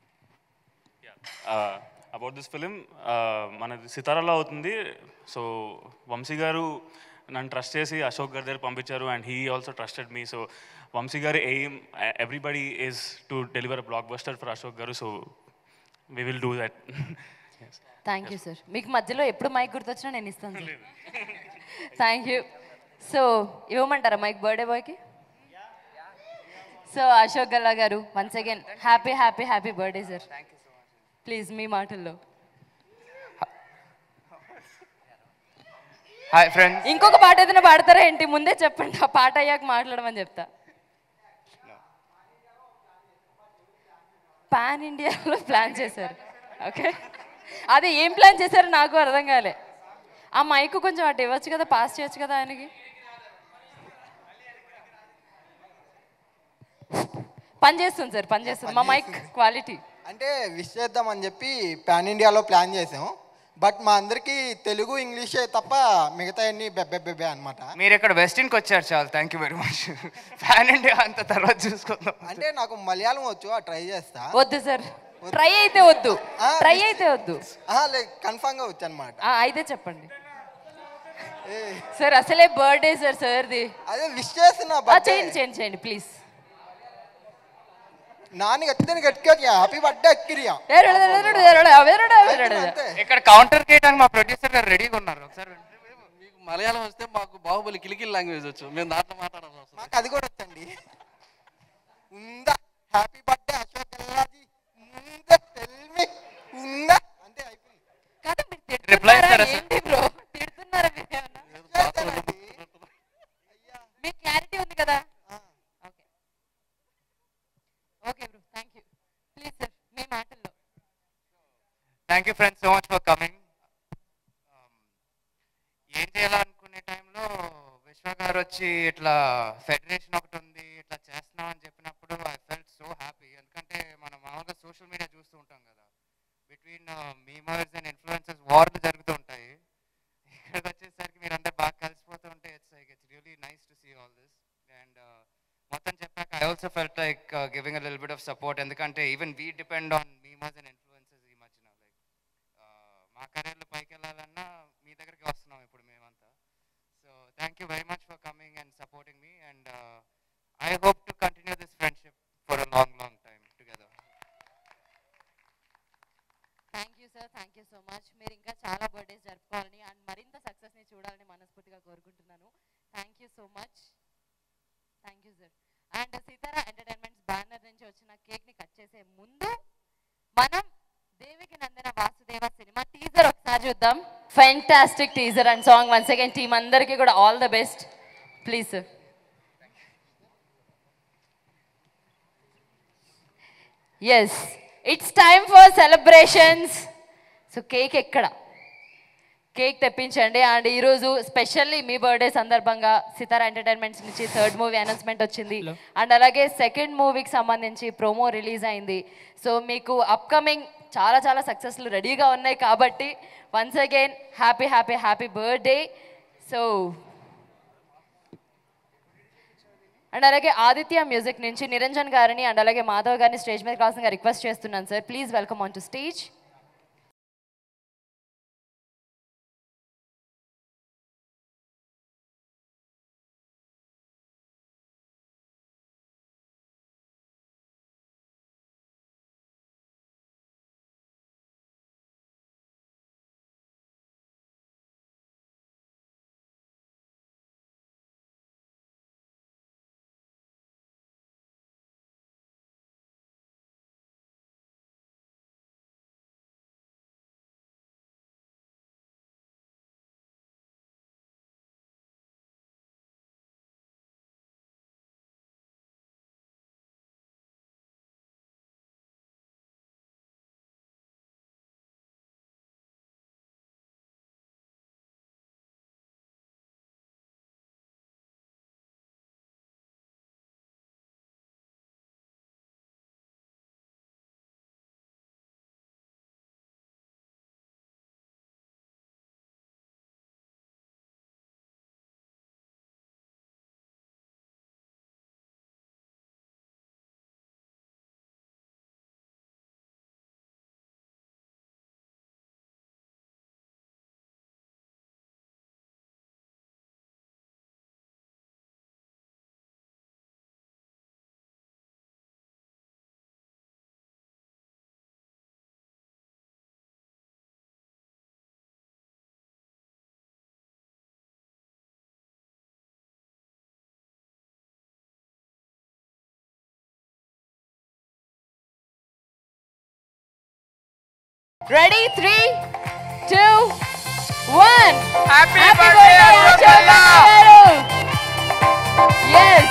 Speaker 7: about this film మనది సితారాలో అవుతుంది సో వంశీ గారు నన్ను ట్రస్ట్ చేసి అశోక్ గారి దగ్గర పంపించారు and he also trusted me so Vamsi గారి aim everybody is to deliver blockbuster for Ashok garu so we will do that
Speaker 1: thank you sir మీకు మధ్యలో ఎప్పుడు మైక్ గుర్తొచ్చినా నేను ఇస్తాను సార్ థ్యాంక్ యూ సో ఇవ్వమంటారా మైక్ బర్త్డే బాయ్కి so Ashok Galla garu once again happy happy happy birthday sir please మీ మాటల్లో
Speaker 10: హాయ్ ఫ్రెండ్స్
Speaker 1: ఇంకొక పాట ఏదైనా పాడతారా ఏంటి ముందే చెప్పండి ఆ పాట అయ్యాక మాట్లాడమని చెప్తా పాన్ ఇండియాలో ప్లాన్ చేశారు ఓకే అదే ఏం ప్లాన్ చేశారో నాకు అర్థం కాలే ఆ మైక్ కొంచెం అటు ఇవ్వచ్చు కదా పాస్ చేయొచ్చు కదా ఆయనకి పని చేస్తుంది సార్ పని చేస్తుంది మా మైక్ క్వాలిటీ
Speaker 10: అంటే విష్ చేద్దామని చెప్పి పాన్ ఇండియాలో ప్లాన్ చేసాం బట్ మా అందరికీ తెలుగు ఇంగ్లీషే తప్ప మిగతా అన్ని బెబ్బె బెబ్బే అనమాట
Speaker 11: మీరు ఇక్కడ వెస్టిన్కి వచ్చారు చాలు thank you very much fan India అంత తర్వాత చూసుకుందాం
Speaker 10: అంటే నాకు మలయాళం వచ్చు ఆ ట్రై చేస్తా
Speaker 1: వద్దు సార్ ట్రై అయితే వద్దు ట్రై అయితే వద్దు
Speaker 10: లైక్ కన్ఫామ్గా వచ్చు అనమాట
Speaker 1: ఆ, అయితే చెప్పండి సార్ అసలే బర్త్డే సార్ సార్ది
Speaker 10: అదే విష్ చేస్తున్నా
Speaker 1: ఆ,
Speaker 10: birthday.
Speaker 1: చేయండి చేయండి చేయండి ప్లీజ్
Speaker 10: నాని ఎత్తిన గట్టిగా హ్యాపీ బర్త్డే అక్కిరియా
Speaker 11: ఇక్కడ కౌంటర్ చేయడానికి మా ప్రొడ్యూసర్ గారు రెడీగా ఉన్నారు ఒకసారి
Speaker 8: మలయాళం వస్తే మాకు బాహుబలి కిలికిల్ లాంగ్వేజ్ వచ్చు మేము దాంట్లో మాట్లాడాల్సి వస్తుంది
Speaker 10: మాకు అది కూడా వచ్చండి ఉందా హ్యాపీ బర్త్డే అశోక్ గెల్లాజీ ఉందా టెల్మి ఉందా అంటే అయిపోయింది
Speaker 1: కాదు మీరు
Speaker 11: Reply
Speaker 1: తిడుతున్నారా
Speaker 11: ఇస్తారా సార్?
Speaker 1: ఏంటి బ్రో తిడుతున్నారా మీరు ఏమన్నా మీకు క్లారిటీ ఉంది కదా okay okay bro thank you please sir మీ మాటల్లో
Speaker 11: thank you friends so much for coming ఏం చేయాలనుకునే టైంలో విశ్వ గారు వచ్చి ఇట్లా ఫెడరేషన్ ఒకటి ఉంది ఇట్లా చేస్తున్నాం అని చెప్పినప్పుడు ఐ ఫెల్ట్ సో హ్యాపీ ఎందుకంటే మనం మామూలుగా సోషల్ మీడియా చూస్తూ ఉంటాం కదా బిట్వీన్ మీమర్స్ అండ్ ఇన్ఫ్లుయెన్సెస్ వార్లు జరుగుతూ ఉంటాయి ఇక్కడికి వచ్చేసరికి మీరు అందరు బాగా కలిసిపోతూ ఉంటే it's like it's really nice to see all this and మొత్తం చెప్పాక I also felt like giving a లిల్ బిట్ ఆఫ్ సపోర్ట్ ఎందుకంటే even we depend on memers and influences ఈ మధ్యన లైక్ మా కెరీర్లు పైకి వెళ్ళాలన్నా మీ దగ్గరికి వస్తున్నాం ఇప్పుడు మేమంతా so thank you very much for coming and supporting me and I hope to continue this friendship for a long long time together
Speaker 1: thank you sir thank you so much మీరు ఇంకా చాలా బర్త్డేస్ జరుపుకోవాలని and మరింత సక్సెస్ని చూడాలని మనస్ఫూర్తిగా కోరుకుంటున్నాను thank you so much thank you sir and Sithara entertainments banner నుంచి వచ్చిన కేక్ని కట్ చేసే ముందు మనం దేవికి నందన వాసుదేవ సినిమా టీజర్ ఒకసారి చూద్దాం fantastic teaser and song one second team అందరికీ కూడా all the best please sir yes it's time for celebrations so cake ఎక్కడ కేక్ తెప్పించండి అండ్ ఈరోజు స్పెషల్లీ మీ బర్త్డే సందర్భంగా సితారా ఎంటర్టైన్మెంట్స్ నుంచి థర్డ్ మూవీ అనౌన్స్మెంట్ వచ్చింది అండ్ అలాగే సెకండ్ మూవీకి సంబంధించి ప్రోమో రిలీజ్ అయింది సో మీకు అప్కమింగ్ చాలా చాలా సక్సెస్లు రెడీగా ఉన్నాయి కాబట్టి once again happy happy happy birthday so and అలాగే ఆదిత్య మ్యూజిక్ నుంచి నిరంజన్ గారిని అండ్ అలాగే మాధవ్ గారిని స్టేజ్ మీద కావాల్సిందిగా రిక్వెస్ట్ చేస్తున్నాను sir please welcome on to stage ready three two one
Speaker 11: happy
Speaker 1: birthday yes